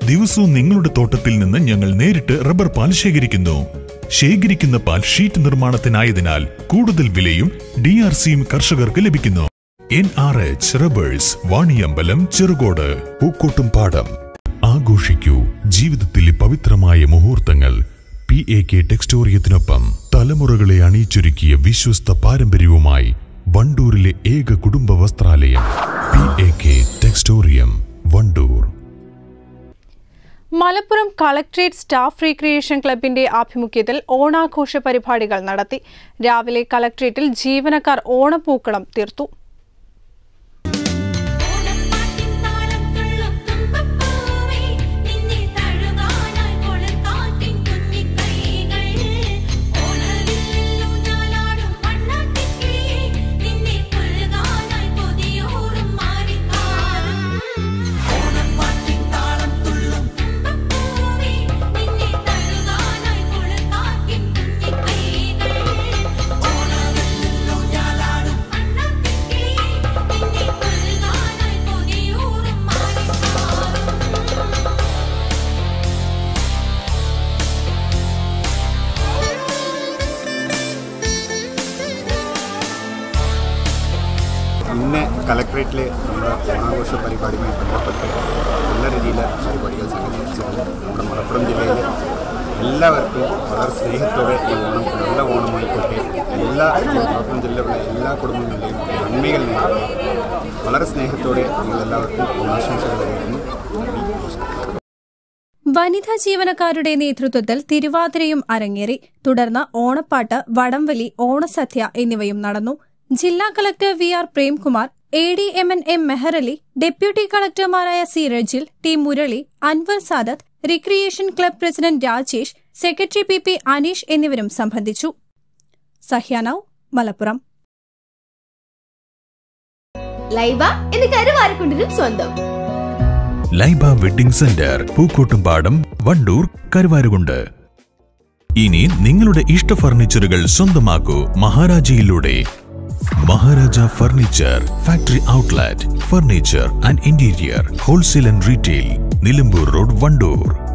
ദിവസവും നിങ്ങളുടെ തോട്ടത്തിൽ നിന്ന് ഞങ്ങൾ നേരിട്ട് റബ്ബർ പാൽ ശേഖരിക്കുന്നു ശേഖരിക്കുന്ന പാൽ ഷീറ്റ് നിർമ്മാണത്തിനായതിനാൽ കൂടുതൽ വിലയും ഡി ആർ സിയും കർഷകർക്ക് ലഭിക്കുന്നു N R H rubbers Vaniyambalam Cherukode Pookkottumpadam ആഘോഷിക്കൂ ജീവിതത്തിലെ പവിത്രമായ മുഹൂർത്തങ്ങൾ പി എ കെ ടെക്സ്റ്റോറിയത്തിനൊപ്പം തലമുറകളെ അണിയിച്ചൊരുക്കിയ വിശ്വസ്ത പാരമ്പര്യവുമായി വണ്ടൂരിലെ ഏക കുടുംബ വസ്ത്രാലയം P A K Textorium Vandoor Malappuram collectorate staff recreation ക്ലബിന്റെ ആഭിമുഖ്യത്തിൽ ഓണാഘോഷ പരിപാടികൾ നടത്തി രാവിലെ കളക്ട്രേറ്റിൽ ജീവനക്കാർ ഓണപ്പൂക്കളം തീർത്തു ഓണപ്പാട്ടിൻ താളം തുള്ളും തുമ്പപ്പൂവേ നിന്നെ തഴുകാനായി കൊളുത്താട്ടിൻ കുഞ്ഞിക്കൈകൾ ഓണവില്ലൂഞ്ഞാലാടും വണ്ണാട്ടിക്കിളിയേ നിന്നെ കൊല്ലുകാനായി കൊതിയൂറും മാറിക്കാറും ഓണപ്പാട്ടിൻ താളം തുള്ളും തുമ്പപ്പൂവേ നിന്നെ തഴുകാനായി കൊളുത്താട്ടിൻ കുഞ്ഞിക്കൈകൾ ഓണവില്ലൂഞ്ഞാലാടും വണ്ണാട്ടിക്കിളിയേ നിന്നെ കൊല്ലുകാനായി കൊതിയൂറും മാറിക്കാറും ഇന്ന് കലക്ട്രേറ്റിൽ നമ്മുടെ ഓണാഘോഷ പരിപാടിയുമായി ബന്ധപ്പെട്ട് നല്ല രീതിയിൽ പരിപാടികൾ സംഘടിപ്പിച്ചിട്ടുണ്ട് നമ്മുടെ മലപ്പുറം ജില്ലയിൽ എല്ലാവർക്കും വളരെ സ്നേഹത്തോടെ ഈ ഓണം നല്ല ഓണമായിക്കോട്ടെ എല്ലാ മലപ്പുറം ജില്ലയിലെ എല്ലാ കുടുംബങ്ങളുടെയും നന്മകൾ നേരിട്ട് വളരെ സ്നേഹത്തോടെ നിങ്ങളെല്ലാവർക്കും ഓണാശംസകൾ നേരുന്നു നന്ദി നമസ്കാരം വനിതാ ജീവനക്കാരുടെ നേതൃത്വത്തിൽ തിരുവാതിരയും അരങ്ങേറി തുടർന്ന് ഓണപ്പാട്ട് വടംവലി ഓണസദ്യ എന്നിവയും നടന്നു ജില്ലാ collector V R Premkumar A D M N M Mehrali deputy കളക്ടർമാരായ C Rejil T Murali Anwar Sadath recreation club president Rajesh secretary P P Aneesh എന്നിവരും സംബന്ധിച്ചു സഹ്യാനവ് മലപ്പുറം ലൈബ എന്ന് കരുവാരക്കുണ്ടിനും സ്വന്തം ലൈബ വെഡിംഗ് സെന്റർ പൂക്കോട്ടുംപാടം വണ്ടൂർ കരുവാരുകുണ്ട് ഇനി നിങ്ങളുടെ ഇഷ്ട ഫർണിച്ചറുകൾ സ്വന്തമാക്കൂ മഹാരാജയിലൂടെ Maharaja furniture factory outlet furniture and interior wholesale and retail Nilambur road Wandoor